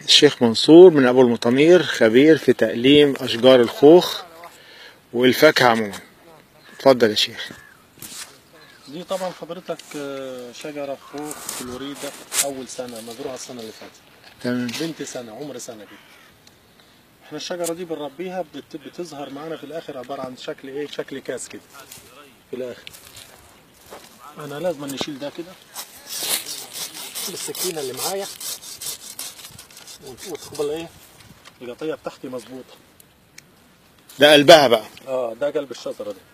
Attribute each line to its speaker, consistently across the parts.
Speaker 1: الشيخ منصور من أبو المطامير خبير في تقليم أشجار الخوخ والفاكهة عموما اتفضل يا شيخ
Speaker 2: دي طبعا حضرتك آه، شجرة خوخ فلوريدا أول سنة مزروعة السنة اللي فاتت
Speaker 1: تمام
Speaker 2: بنت سنة عمر سنة دي احنا الشجرة دي بنربيها بت- بتظهر معانا في الآخر عبارة عن شكل ايه شكل كاس كده في الآخر أنا لازم نشيل ده كده بالسكينة اللي معايا وت- وتقبل ايه القطية بتاعتي مظبوطة
Speaker 1: ده قلبها بقى
Speaker 2: اه ده قلب الشجرة دي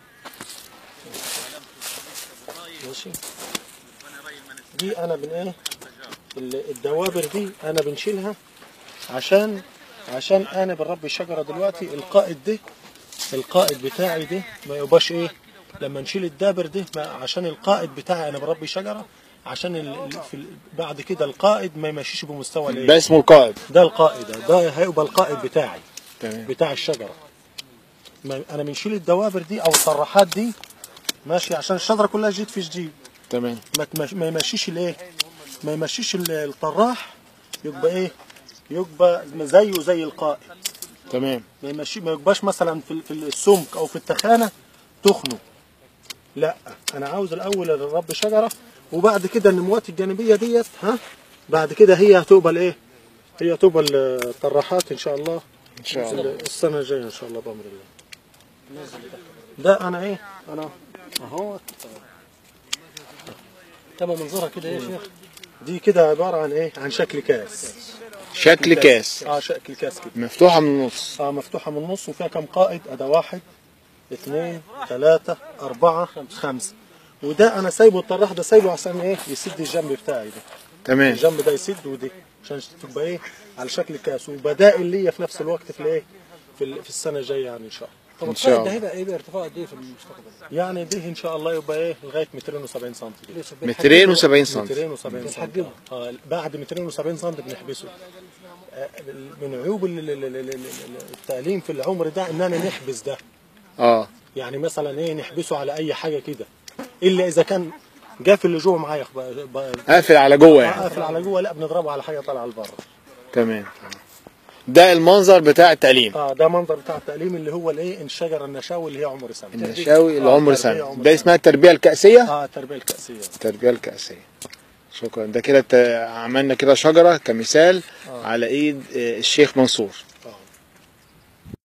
Speaker 2: ماشي دي انا بن ايه ال- الدوابر دي انا بنشيلها عشان عشان انا بنربي الشجرة دلوقتي القائد ده القائد بتاعي ده ما يبقاش ايه لما نشيل الدابر ده ما عشان القائد بتاعي انا بربي شجرة عشان ال... ال- في ال- بعد كده القائد ما يمشيش بمستوى الايه
Speaker 1: ده اسمه القائد
Speaker 2: ده القائد ده هيبقى القائد بتاعي
Speaker 1: تمام
Speaker 2: بتاع الشجرة ما انا بنشيل الدوابر دي او الطراحات دي ماشي عشان الشجرة كلها جديد في جديد
Speaker 1: تمام
Speaker 2: ما تمش... ما يمشيش الايه ما يمشيش ال- الطراح يبقى ايه يبقى زيه زي القائد
Speaker 1: تمام
Speaker 2: ما يمشي ما يبقاش مثلا في ال- في السمك او في التخانه تخنه لا انا عاوز الاول الرب شجره وبعد كده النموات الجانبيه ديت ها بعد كده هي هتبقى الايه هي هتبقى الطراحات ان شاء الله
Speaker 1: ان شاء الله
Speaker 2: السنه الجايه ان شاء الله بامر الله ده انا ايه انا اهو تبقى منظرها كده ايه يا شيخ دي كده عباره عن ايه عن شكل كاس
Speaker 1: شكل كاس
Speaker 2: اه شكل كاس كده
Speaker 1: مفتوحة من النص
Speaker 2: اه مفتوحة من النص وفيها كم قائد أدا واحد اثنين ثلاثة أربعة خمسة وده أنا سايبه الطراح ده سايبه عشان إيه يسد الجنب بتاعي ده
Speaker 1: تمام
Speaker 2: الجنب ده يسد ودي عشان تبقى إيه على شكل كاس وبدائل ليا في نفس الوقت في الإيه في, ال- في السنة الجاية يعني إن شاء الله
Speaker 3: طب
Speaker 1: إن شاء
Speaker 3: القائد ده
Speaker 1: الله.
Speaker 3: هيبقى ايه بارتفاع قد ايه في المستقبل؟
Speaker 2: يعني دي إن شاء الله يبقى إيه لغاية 270 سم كده.
Speaker 3: ليش؟
Speaker 1: 270 سم
Speaker 2: 270 سم
Speaker 3: بنحجمه.
Speaker 2: اه بعد 270 سم بنحبسه آه، من عيوب ال- ال- ال- ال- ال- التعليم في العمر ده ان انا نحبس ده
Speaker 1: اه
Speaker 2: يعني مثلا ايه نحبسه على اي حاجه كده الا اذا كان قافل اللي جوه معايا ب- ب-
Speaker 1: قافل على جوه يعني
Speaker 2: قافل على جوه لا بنضربه على حاجه طالعه لبره
Speaker 1: تمام ده المنظر بتاع التعليم
Speaker 2: اه ده منظر بتاع التعليم اللي هو الايه الشجره النشاوي اللي هي عمر سنه
Speaker 1: النشاوي
Speaker 2: آه،
Speaker 1: العمر
Speaker 2: تربية
Speaker 1: سنة
Speaker 2: عمر
Speaker 1: ده
Speaker 2: سنة.
Speaker 1: اسمها التربية الكأسية
Speaker 2: اه التربيه الكاسيه
Speaker 1: التربية الكأسية شكرا ده كده ت- عملنا كده شجرة كمثال على ايد آه، الشيخ منصور